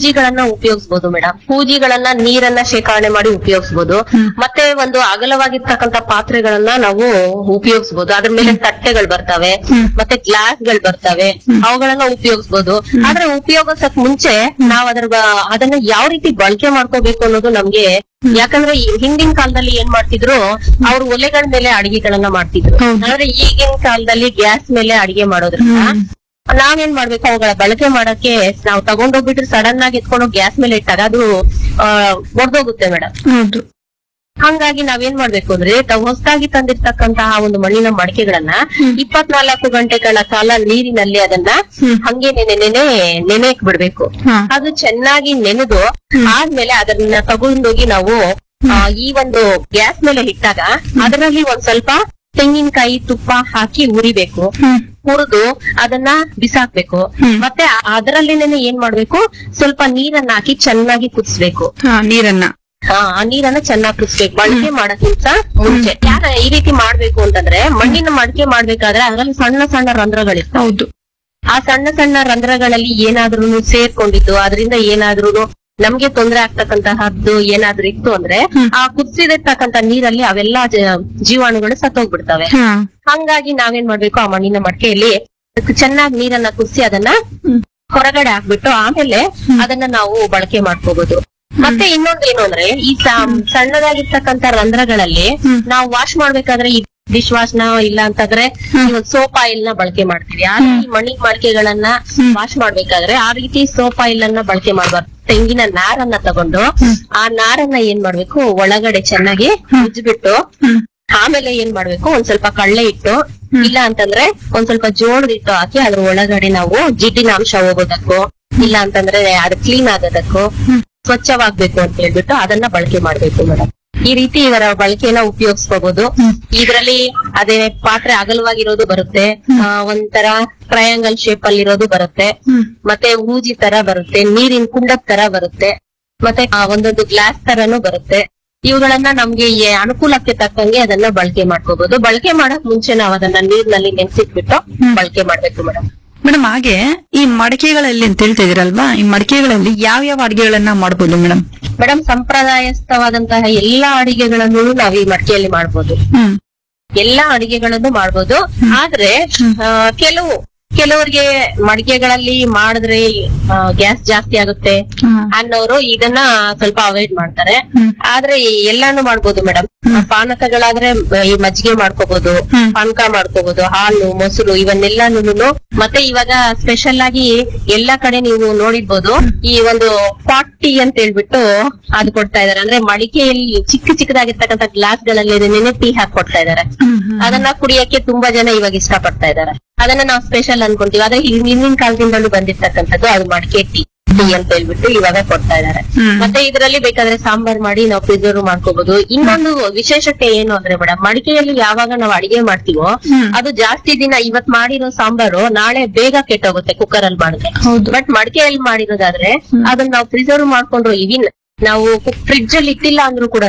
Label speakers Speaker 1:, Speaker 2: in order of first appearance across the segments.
Speaker 1: ಹೂಜಿಗಳನ್ನ ಉಪಯೋಗಿಸಬಹುದು ಮೇಡಮ್ ಹೂಜಿಗಳನ್ನ ನೀರನ್ನ ಶೇಖರಣೆ ಮಾಡಿ ಉಪಯೋಗಿಸಬಹುದು ಮತ್ತೆ ಒಂದು ಅಗಲವಾಗಿರ್ತಕ್ಕಂತ ಪಾತ್ರೆಗಳನ್ನ ನಾವು ಉಪಯೋಗಿಸಬಹುದು ಅದ್ರ ಮೇಲೆ ತಟ್ಟೆಗಳು ಬರ್ತವೆ ಮತ್ತೆ ಗ್ಲಾಸ್ ಗಳು ಬರ್ತವೆ ಅವುಗಳನ್ನ ಉಪಯೋಗಿಸಬಹುದು ಆದ್ರೆ ಉಪಯೋಗಿಸಕ್ ಮುಂಚೆ ನಾವ್ ಅದ್ರ ಬ- ಅದನ್ನ ಯಾವ ರೀತಿ ಬಳಕೆ ಮಾಡ್ಕೋಬೇಕು ಅನ್ನೋದು ನಮ್ಗೆ ಯಾಕಂದ್ರೆ ಈ ಹಿಂದಿನ ಕಾಲದಲ್ಲಿ ಏನ್ ಮಾಡ್ತಿದ್ರು ಅವ್ರು ಒಲೆಗಳ ಮೇಲೆ ಅಡಿಗೆಗಳನ್ನ ಮಾಡ್ತಿದ್ರು ಆದ್ರೆ ಈಗಿನ ಕಾಲದಲ್ಲಿ ಗ್ಯಾಸ್ ಮೇಲೆ ಅಡಿಗೆ ಮಾಡೋದ್ರಿಂದ ನಾವೇನ್ ಮಾಡ್ಬೇಕು ಅವುಗಳ ಬಳಕೆ ಮಾಡಕ್ಕೆ ನಾವು ತಗೊಂಡೋಗ್ಬಿಟ್ರೆ ಸಡನ್ ಆಗಿ ಎತ್ಕೊಂಡು ಗ್ಯಾಸ್ ಮೇಲೆ ಇಟ್ಟಾಗ ಅದು ಆ ಒಡ್ದೋಗುತ್ತೆ ಮೇಡಮ್
Speaker 2: ಹೌದು
Speaker 1: ಹಂಗಾಗಿ ನಾವೇನ್ ಮಾಡ್ಬೇಕು ಅಂದ್ರೆ ತಾವು ಹೊಸದಾಗಿ ತಂದಿರ್ತಕ್ಕಂತಹ ಒಂದು ಮಣ್ಣಿನ ಮಡಿಕೆಗಳನ್ನ ಇಪ್ಪತ್ನಾಲ್ಕು ಗಂಟೆಗಳ ಕಾಲ ನೀರಿನಲ್ಲಿ ಅದನ್ನ ಹಂಗೆ ನೆನೆ ನೆನೆ ನೆನೆಯಕ್ ಬಿಡ್ಬೇಕು
Speaker 2: ಹಾ.
Speaker 1: ಅದು ಚೆನ್ನಾಗಿ ನೆನೆದು ಆದ್ಮೇಲೆ ಅದನ್ನ ತಗೊಂಡೋಗಿ ನಾವು ಆ, ಈ ಒಂದು ಗ್ಯಾಸ್ ಮೇಲೆ ಇಟ್ಟಾಗ ಅದರಲ್ಲಿ ಒಂದ್ ಸ್ವಲ್ಪ ತೆಂಗಿನಕಾಯಿ ತುಪ್ಪ ಹಾಕಿ ಉರಿಬೇಕು
Speaker 2: ಹ್ಮ್
Speaker 1: ಹುರಿದು ಅದನ್ನ ಬಿಸಾಕ್ಬೇಕು ಮತ್ತೆ ಅದರಲ್ಲಿನೇ ಏನ್ ಮಾಡ್ಬೇಕು ಸ್ವಲ್ಪ ನೀರನ್ನ ಹಾಕಿ ಚೆನ್ನಾಗಿ ಕುದಿಸ್ಬೇಕು
Speaker 2: ಹಾ ನೀರನ್ನ
Speaker 1: ಹಾ ಆ ನೀರನ್ನ ಚೆನ್ನಾಗಿ ಕುದಿಸ್ಬೇಕು ಬಳಕೆ ಮಾಡಕ್ಕಿಂತ ಮುಂಚೆ ಯಾಕೆ ಈ ರೀತಿ ಮಾಡ್ಬೇಕು ಅಂತಂದ್ರೆ ಮಣ್ಣಿನ ಮಡಿಕೆ ಮಾಡ್ಬೇಕಾದ್ರೆ ಅದ್ರಲ್ಲಿ ಸಣ್ಣ ಸಣ್ಣ ರಂಧ್ರಗಳಿರ್ತಾವೆ
Speaker 2: ಹೌದು
Speaker 1: ಆ ಸಣ್ಣ ಸಣ್ಣ ರಂಧ್ರಗಳಲ್ಲಿ ಏನಾದ್ರೂ ಸೇರ್ಕೊಂಡಿದ್ದು ಅದರಿಂದ ಏನಾದ್ರೂ ನಮ್ಗೆ ತೊಂದರೆ ಆಗ್ತಕ್ಕಂತಹದ್ದು ಏನಾದ್ರೂ ಇತ್ತು ಅಂದ್ರೆ ಆ ಕುದಿಸಿದಿರ್ತಕ್ಕಂತ ನೀರಲ್ಲಿ ಅವೆಲ್ಲಾ ಜ- ಜೀವಾಣುಗಳು ಸತ್ತೋಗ್ಬಿಡ್ತವೆ
Speaker 2: ಹಾ
Speaker 1: ಹಂಗಾಗಿ ನಾವೇನ್ ಮಾಡ್ಬೇಕು ಆ ಮಣ್ಣಿನ ಮಡಿಕೆಯಲ್ಲಿ ಚೆನ್ನಾಗಿ ನೀರನ್ನ ಕುದಿಸಿ ಅದನ್ನ ಹೊರಗಡೆ ಹಾಕ್ಬಿಟ್ಟು ಆಮೇಲೆ ಅದನ್ನ ನಾವು ಬಳಕೆ ಮಾಡ್ಕೋಬಹುದು ಮತ್ತೆ ಇನ್ನೊಂದು ಏನು ಅಂದ್ರೆ ಈ ಸ- ಸಣ್ಣದಾಗಿರ್ತಕ್ಕಂತ ರಂಧ್ರಗಳಲ್ಲಿ ನಾವು ವಾಶ್ ಮಾಡ್ಬೇಕಾದ್ರೆ ಈ ಡಿಶ್ ವಾಶ್ ನ ಇಲ್ಲ ಅಂತಂದ್ರೆ ಸೋಪ್ ಆಯಿಲ್ ನ ಬಳಕೆ ಮಾಡ್ತೀವಿ ಆದ್ರೆ ಈ ಮಣ್ಣಿನ ಮಡಿಕೆಗಳನ್ನ ವಾಶ್ ಮಾಡ್ಬೇಕಾದ್ರೆ ಆ ರೀತಿ ಸೋಪ್ ಆಯಿಲ್ ಅನ್ನ ಬಳಕೆ ಮಾಡ್ಬಾರ್ದು ತೆಂಗಿನ ನಾರನ್ನ ತಗೊಂಡು ಆ ನಾರನ್ನ ಏನ್ ಮಾಡ್ಬೇಕು ಒಳಗಡೆ ಚೆನ್ನಾಗಿ ಉಜ್ಬಿಟ್ಟು ಆಮೇಲೆ ಏನ್ ಮಾಡ್ಬೇಕು ಒಂದ್ ಸ್ವಲ್ಪ ಕಳ್ಳೆ ಇಟ್ಟು ಇಲ್ಲ ಅಂತಂದ್ರೆ ಒಂದ್ ಸ್ವಲ್ಪ ಜೋಳದ ಹಿಟ್ಟು ಹಾಕಿ ಅದ್ರ ಒಳಗಡೆ ನಾವು ಜಿಡ್ಡಿನ ಅಂಶ ಹೋಗೋದಕ್ಕೂ ಇಲ್ಲ ಅಂತಂದ್ರೆ ಅದು ಕ್ಲೀನ್ ಆಗೋದಕ್ಕೂ ಸ್ವಚ್ಛವಾಗ್ಬೇಕು ಅಂತ ಹೇಳ್ಬಿಟ್ಟು ಅದನ್ನ ಬಳಕೆ ಮಾಡ್ಬೇಕು ಮೇಡಮ್ ಈ ರೀತಿ ಇವರ ಬಳಕೆನ ಉಪಯೋಗಿಸ್ಕೋಬಹುದು ಇದ್ರಲ್ಲಿ ಅದೇ ಪಾತ್ರೆ ಅಗಲವಾಗಿರೋದು ಬರುತ್ತೆ ಆ, ಒಂಥರ ಟ್ರಯಾಂಗಲ್ ಶೇಪ್ ಅಲ್ಲಿ ಇರೋದು ಬರುತ್ತೆ ಮತ್ತೆ ಹೂಜಿ ತರ ಬರುತ್ತೆ ನೀರಿನ ಕುಂಡದ ತರ ಬರುತ್ತೆ ಮತ್ತೆ ಆ, ಒಂದೊಂದು ಗ್ಲಾಸ್ ತರನು ಬರುತ್ತೆ ಇವುಗಳನ್ನ ನಮ್ಗೆ ಈ ಅನುಕೂಲಕ್ಕೆ ತಕ್ಕಂಗೆ ಅದನ್ನ ಬಳಕೆ ಮಾಡ್ಕೋಬಹುದು ಬಳಕೆ ಮಾಡಕ್ ಮುಂಚೆ ನಾವು ಅದನ್ನ ನೀರ್ನಲ್ಲಿ ನೆನ್ಸಿಟ್ಬಿಟ್ಟು ಬಳಕೆ ಮಾಡ್ಬೇಕು ಮೇಡಮ್
Speaker 2: ಮೇಡಮ್ ಹಾಗೆ ಈ ಮಡಿಕೆಗಳಲ್ಲಿ ಅಂತ ಹೇಳ್ತಾ ಇದೀರಲ್ವಾ ಈ ಮಡಿಕೆಗಳಲ್ಲಿ ಯಾವ ಯಾವ ಅಡಿಗೆಗಳನ್ನ ಮಾಡ್ಬೋದು ಮೇಡಮ್
Speaker 1: ಮೇಡಮ್ ಸಂಪ್ರದಾಯಸ್ಥವಾದಂತಹ ಎಲ್ಲಾ ಅಡಿಗೆಗಳನ್ನು ನಾವು ಈ ಮಡಿಕೆಯಲ್ಲಿ ಮಾಡ್ಬೋದು
Speaker 2: ಹ್ಮ್
Speaker 1: ಎಲ್ಲಾ ಅಡಿಗೆಗಳನ್ನು ಮಾಡ್ಬೋದು ಆದ್ರೆ ಆ, ಕೆಲವು ಕೆಲವರಿಗೆ ಮಡಿಕೆಗಳಲ್ಲಿ ಮಾಡಿದ್ರೆ ಗ್ಯಾಸ್ ಜಾಸ್ತಿ ಆಗುತ್ತೆ
Speaker 2: ಹ್ಮ್.
Speaker 1: ಅನ್ನೋರು ಇದನ್ನ ಸ್ವಲ್ಪ ಅವಾಯ್ಡ್ ಮಾಡ್ತಾರೆ
Speaker 2: ಹ್ಮ್.
Speaker 1: ಆದ್ರೆ ಎಲ್ಲಾನು ಮಾಡ್ಬೋದು ಮೇಡಮ್ ಪಾನಕಗಳಾದ್ರೆ ಮ- ಈ ಮಜ್ಜಿಗೆ ಮಾಡ್ಕೋಬಹುದು
Speaker 2: ಹ್ಮ್.
Speaker 1: ಪಾನಕ ಮಾಡ್ಕೋಬಹುದು ಹಾಲು ಮೊಸರು ಇವನ್ನೆಲ್ಲಾನು ಮತ್ತೆ ಇವಾಗ ಸ್ಪೆಷಲ್ ಆಗಿ ಎಲ್ಲಾ ಕಡೆ ನೀವು ನೋಡಿರ್ಬೋದು ಈ ಒಂದು ಪಾಟಿ ಅಂತ ಹೇಳ್ಬಿಟ್ಟು ಅದು ಕೊಡ್ತಾ ಇದಾರೆ ಅಂದ್ರೆ ಮಡಿಕೆಯಲ್ಲಿ ಚಿಕ್ಕ ಚಿಕ್ಕದಾಗಿರ್ತಕ್ಕಂಥ ಗ್ಲಾಸ್ ಗಳಲ್ಲಿ ನೆನೆ ಟೀ ಹಾಕಿ ಕೊಡ್ತಾ ಇದಾರೆ ಅದನ್ನ ಕುಡಿಯಕ್ಕೆ ತುಂಬಾ ಜನ ಇವಾಗ ಇಷ್ಟ ಪಡ್ತಾ ಇದಾರೆ ಅದನ್ನ ನಾವು ಸ್ಪೆಷಲ್ ಅನ್ಕೊಂತೀವಿ ಅದೇ ಹಿಂದಿನ ಕಾಲದಿಂದಲೂ ಬಂದಿರ್ತಕ್ಕಂಥದ್ದು ಅದು ಮಡಿಕೆ ಟೀ ಟೀ ಅಂತ ಹೇಳ್ಬಿಟ್ಟು ಇವಾಗ ಕೊಡ್ತಾ ಇದಾರೆ
Speaker 2: ಹ್ಮ್.
Speaker 1: ಮತ್ತೆ ಇದರಲ್ಲಿ ಬೇಕಾದ್ರೆ ಸಾಂಬಾರ್ ಮಾಡಿ ನಾವು ಪ್ರಿಸರ್ವ್ ಮಾಡ್ಕೋಬಹುದು ಇನ್ನೊಂದು ವಿಶೇಷತೆ ಏನು ಅಂದ್ರೆ ಮೇಡಮ್ ಮಡಿಕೆಯಲ್ಲಿ ಯಾವಾಗ ನಾವು ಅಡಿಗೆ ಮಾಡ್ತೀವೋ
Speaker 2: ಹ್ಮ್.
Speaker 1: ಅದು ಜಾಸ್ತಿ ದಿನ ಇವತ್ ಮಾಡಿರೋ ಸಾಂಬಾರು ನಾಳೆ ಬೇಗ ಕೆಟ್ಟೋಗುತ್ತೆ ಕುಕ್ಕರ್ ಅಲ್ಲಿ ಮಾಡಿದ್ರೆ
Speaker 2: ಹೌದು.
Speaker 1: ಬಟ್ ಮಡಿಕೆಯಲ್ಲಿ ಮಾಡಿರೋದಾದ್ರೆ ಅದನ್ನ ನಾವು ಪ್ರಿಸರ್ವ್ ಮಾಡ್ಕೊಂಡ್ರು ಇವಿನ್ ನಾವು ಫ್ರಿಡ್ಜ್ ಅಲ್ಲಿ ಇಟ್ಟಿಲ್ಲ ಅಂದ್ರೂ ಕೂಡ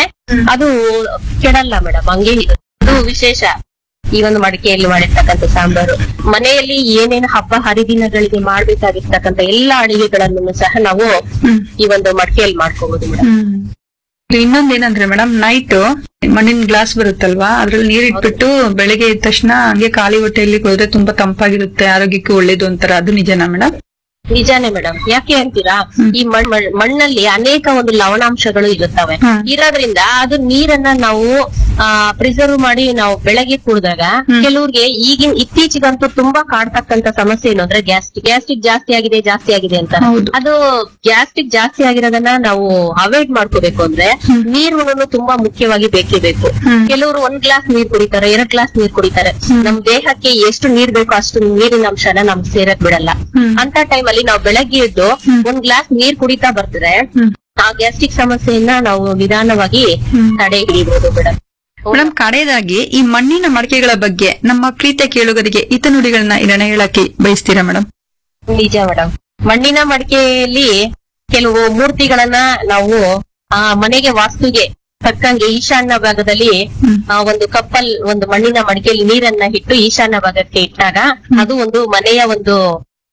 Speaker 1: ಅದು ಕೆಡಲ್ಲ ಮೇಡಮ್ ಹಂಗೆ ಇರುತ್ತೆ. ಅದು ವಿಶೇಷ ಈ ಒಂದು ಮಡಿಕೆಯಲ್ಲಿ ಮಾಡಿರ್ತಕ್ಕಂಥ ಸಾಂಬಾರು ಮನೆಯಲ್ಲಿ ಏನೇನು ಹಬ್ಬ ಹರಿದಿನಗಳಿಗೆ ಮಾಡ್ಬೇಕಾಗಿರ್ತಕ್ಕಂಥ ಎಲ್ಲಾ ಅಡಿಗೆಗಳನ್ನು ಸಹ ನಾವು ಈ ಒಂದು ಮಡಿಕೆಯಲ್ಲಿ ಮಾಡ್ಕೋಬಹುದು ಮೇಡಮ್
Speaker 2: ಇನ್ನೊಂದೇನಂದ್ರೆ ಮೇಡಮ್ ನೈಟ್ ಮಣ್ಣಿನ ಗ್ಲಾಸ್ ಬರುತ್ತಲ್ವಾ ಅದ್ರಲ್ಲಿ ನೀರ್ ಇಟ್ಬಿಟ್ಟು ಬೆಳಗ್ಗೆ ಎದ್ದ ತಕ್ಷಣ ಹಂಗೆ ಖಾಲಿ ಹೊಟ್ಟೆಯಲ್ಲಿ ಕುಡಿದ್ರೆ ತುಂಬಾ ತಂಪಾಗಿರುತ್ತೆ ಆರೋಗ್ಯಕ್ಕೆ ಒಳ್ಳೇದು ಅಂತಾರೆ ಅದು ನಿಜನಾ ಮೇಡಮ್
Speaker 1: ನಿಜಾನೇ ಮೇಡಮ್ ಯಾಕೆ ಅಂತೀರಾ ಈ ಮಣ್- ಮಣ್- ಮಣ್ಣಲ್ಲಿ ಅನೇಕ ಒಂದು ಲವಣಾಂಶಗಳು ಇರುತ್ತವೆ
Speaker 2: ಹ್ಮ್.
Speaker 1: ಇರೋದ್ರಿಂದ ಅದು ನೀರನ್ನ ನಾವು ಪ್ರಿಸರ್ವ್ ಮಾಡಿ ನಾವು ಬೆಳಗ್ಗೆ ಕುಡಿದಾಗ ಕೆಲವ್ರಿಗೆ ಈಗಿನ ಇತ್ತೀಚೆಗಂತೂ ತುಂಬಾ ಕಾಡ್ತಕ್ಕಂತ ಸಮಸ್ಯೆ ಏನು ಅಂದ್ರೆ ಗ್ಯಾಸ್ಟ್ರಿಕ್ ಗ್ಯಾಸ್ಟ್ರಿಕ್ ಜಾಸ್ತಿ ಆಗಿದೆ ಜಾಸ್ತಿ ಆಗಿದೆ ಅಂತ
Speaker 2: ಹೌದು.
Speaker 1: ಅದು ಗ್ಯಾಸ್ಟ್ರಿಕ್ ಜಾಸ್ತಿ ಆಗಿರೋದನ್ನ ನಾವು ಅವಾಯ್ಡ್ ಮಾಡ್ಕೋಬೇಕು ಅಂದ್ರೆ ನೀರು ತುಂಬಾ ಮುಖ್ಯವಾಗಿ ಬೇಕೇ ಬೇಕು
Speaker 2: ಹ್ಮ್.
Speaker 1: ಕೆಲವರು ಒಂದ್ ಗ್ಲಾಸ್ ನೀರ್ ಕುಡಿತಾರೆ ಎರಡ್ ಗ್ಲಾಸ್ ನೀರ್ ಕುಡಿತಾರೆ ನಮ್ ದೇಹಕ್ಕೆ ಎಷ್ಟು ನೀರ್ ಬೇಕೋ ಅಷ್ಟು ನೀರಿನ ಅಂಶನ ನಮ್ಗೆ ಸೇರಕ್ ಬಿಡಲ್ಲ
Speaker 2: ಹ್ಮ್.
Speaker 1: ಅಂತ ಟೈಮ್ ಅಲ್ಲಿ ನಾವು ಬೆಳಗ್ಗೆ ಎದ್ದು ಒಂದ್ ಗ್ಲಾಸ್ ನೀರ್ ಕುಡಿತಾ ಬರ್ತಿದ್ರೆ
Speaker 2: ಹ್ಮ್.
Speaker 1: ಆ ಗ್ಯಾಸ್ಟ್ರಿಕ್ ಸಮಸ್ಯೆಯನ್ನ ನಾವು ನಿಧಾನವಾಗಿ ತಡೆ ಹಿಡಿಬಹುದು ಮೇಡಮ್
Speaker 2: ಮೇಡಮ್ ಕಡೆಯದಾಗಿ ಈ ಮಣ್ಣಿನ ಮಡಿಕೆಗಳ ಬಗ್ಗೆ ನಮ್ಮ ಪ್ರೀತಿಯ ಕೇಳುಗರಿಗೆ ಹಿತನುಡಿಗಳನ್ನ ಇದನ್ನ ಹೇಳಕ್ಕೆ ಬಯಸ್ತೀರಾ ಮೇಡಮ್
Speaker 1: ನಿಜ ಮೇಡಮ್ ಮಣ್ಣಿನ ಮಡಿಕೆಯಲ್ಲಿ ಕೆಲವು ಮೂರ್ತಿಗಳನ್ನ ನಾವು ಆ ಮನೆಗೆ ವಾಸ್ತುಗೆ ತಕ್ಕಂಗೆ ಈಶಾನ್ಯ ಭಾಗದಲ್ಲಿ ಆ, ಒಂದು ಕಪ್ಪಲ್ ಒಂದು ಮಣ್ಣಿನ ಮಡಿಕೆಯಲ್ಲಿ ನೀರನ್ನ ಇಟ್ಟು ಈಶಾನ್ಯ ಭಾಗಕ್ಕೆ ಇಟ್ಟಾಗ ಅದು ಒಂದು ಮನೆಯ ಒಂದು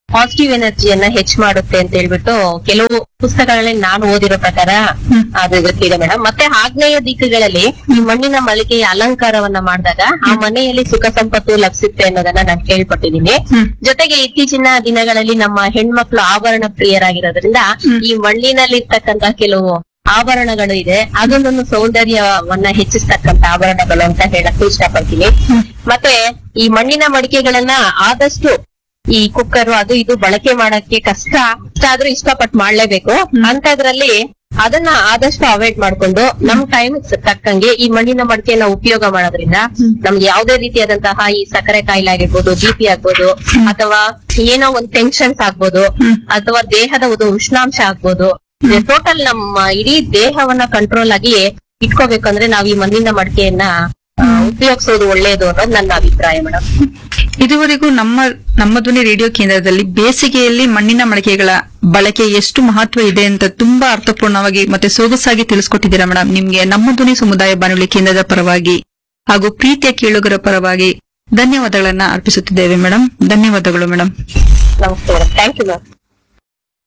Speaker 1: ಪಾಸಿಟಿವ್ ಎನರ್ಜಿಯನ್ನ ಹೆಚ್ಚು ಮಾಡುತ್ತೆ ಅಂತ ಹೇಳ್ಬಿಟ್ಟು ಕೆಲವು ಪುಸ್ತಕಗಳಲ್ಲಿ ನಾನು ಓದಿರೋ ಪ್ರಕಾರ
Speaker 2: ಹ್ಮ್.
Speaker 1: ಅದು ಗೊತ್ತಿದೆ ಮೇಡಮ್ ಮತ್ತೆ ಆಗ್ನೇಯ ದಿಕ್ಕುಗಳಲ್ಲಿ ಈ ಮಣ್ಣಿನ ಮಳಿಗೆಯ ಅಲಂಕಾರವನ್ನ ಮಾಡಿದಾಗ ಆ ಮನೆಯಲ್ಲಿ ಸುಖ ಸಂಪತ್ತು ಲಭಿಸುತ್ತೆ ಅನ್ನೋದನ್ನ ನಾನು ಕೇಳ್ಪಟ್ಟಿದ್ದೀನಿ
Speaker 2: ಹ್ಮ್.
Speaker 1: ಜೊತೆಗೆ ಇತ್ತೀಚಿನ ದಿನಗಳಲ್ಲಿ ನಮ್ಮ ಹೆಣ್ಮಕ್ಳು ಆಭರಣ ಪ್ರಿಯರಾಗಿರೋದ್ರಿಂದ
Speaker 2: ಹ್ಮ್.
Speaker 1: ಈ ಮಣ್ಣಿನಲ್ಲಿರ್ತಕ್ಕಂತ ಕೆಲವು ಆಭರಣಗಳು ಇದೆ ಅದೊಂದೊಂದು ಸೌಂದರ್ಯವನ್ನ ಹೆಚ್ಚಿಸ್ತಕ್ಕಂತ ಆಭರಣಗಳು ಅಂತ ಹೇಳಕ್ ಇಷ್ಟಪಡ್ತೀನಿ ಮತ್ತೆ ಈ ಮಣ್ಣಿನ ಮಡಿಕೆಗಳನ್ನ ಆದಷ್ಟು ಈ ಕುಕ್ಕರ್ ಅದು ಇದು ಬಳಕೆ ಮಾಡಕ್ಕೆ ಕಷ್ಟ ಕಷ್ಟ ಆದ್ರೂ ಇಷ್ಟಪಟ್ಟು ಮಾಡ್ಲೇಬೇಕು ಅಂತದ್ರಲ್ಲಿ ಅದನ್ನ ಆದಷ್ಟು ಅವಾಯ್ಡ್ ಮಾಡ್ಕೊಂಡು ನಮ್ ಟೈಮ್ ತಕ್ಕಂಗೆ ಈ ಮಣ್ಣಿನ ಮಡಿಕೆಯನ್ನ ಉಪಯೋಗ ಮಾಡೋದ್ರಿಂದ ನಮ್ಗೆ ಯಾವುದೇ ರೀತಿಯಾದಂತಹ ಈ ಸಕ್ಕರೆ ಕಾಯಿಲೆ ಆಗಿರ್ಬೋದು ಬಿ ಪಿ ಆಗ್ಬೋದು ಅಥವಾ ಏನೋ ಒಂದು ಟೆನ್ಷನ್ಸ್ ಆಗ್ಬೋದು ಅಥವಾ ದೇಹದ ಒಂದು ಉಷ್ಣಾಂಶ ಆಗ್ಬೋದು ಟೋಟಲ್ ನಮ್ಮ ಇಡೀ ದೇಹವನ್ನ ಕಂಟ್ರೋಲ್ ಆಗಿ ಇಟ್ಕೋಬೇಕಂದ್ರೆ ನಾವ್ ಈ ಮಣ್ಣಿನ ಮಡಿಕೆಯನ್ನ ಆ, ಉಪಯೋಗಿಸೋದು ಒಳ್ಳೇದು ಅನ್ನೋದು ನನ್ನ ಅಭಿಪ್ರಾಯ ಮೇಡಮ್
Speaker 2: ಇದುವರೆಗೂ ನಮ್ಮ ನಮ್ಮ ಧ್ವನಿ ರೇಡಿಯೋ ಕೇಂದ್ರದಲ್ಲಿ ಬೇಸಿಗೆಯಲ್ಲಿ ಮಣ್ಣಿನ ಮಡಿಕೆಗಳ ಬಳಕೆ ಎಷ್ಟು ಮಹತ್ವ ಇದೆ ಅಂತ ತುಂಬಾ ಅರ್ಥಪೂರ್ಣವಾಗಿ ಮತ್ತೆ ಸೊಗಸಾಗಿ ತಿಳಿಸ್ಕೊಟ್ಟಿದ್ದೀರಾ ಮೇಡಮ್ ನಿಮ್ಗೆ ನಮ್ಮ ಧ್ವನಿ ಸಮುದಾಯ ಬಾನುಲಿ ಕೇಂದ್ರದ ಪರವಾಗಿ ಹಾಗೂ ಪ್ರೀತಿಯ ಕೇಳುಗರ ಪರವಾಗಿ ಧನ್ಯವಾದಗಳನ್ನ ಅರ್ಪಿಸುತ್ತಿದ್ದೇವೆ ಮೇಡಮ್ ಧನ್ಯವಾದಗಳು ಮೇಡಮ್
Speaker 1: ನಮಸ್ತೆ ಮೇಡಮ್ ಥ್ಯಾಂಕ್ ಯು ಮ್ಯಾಮ್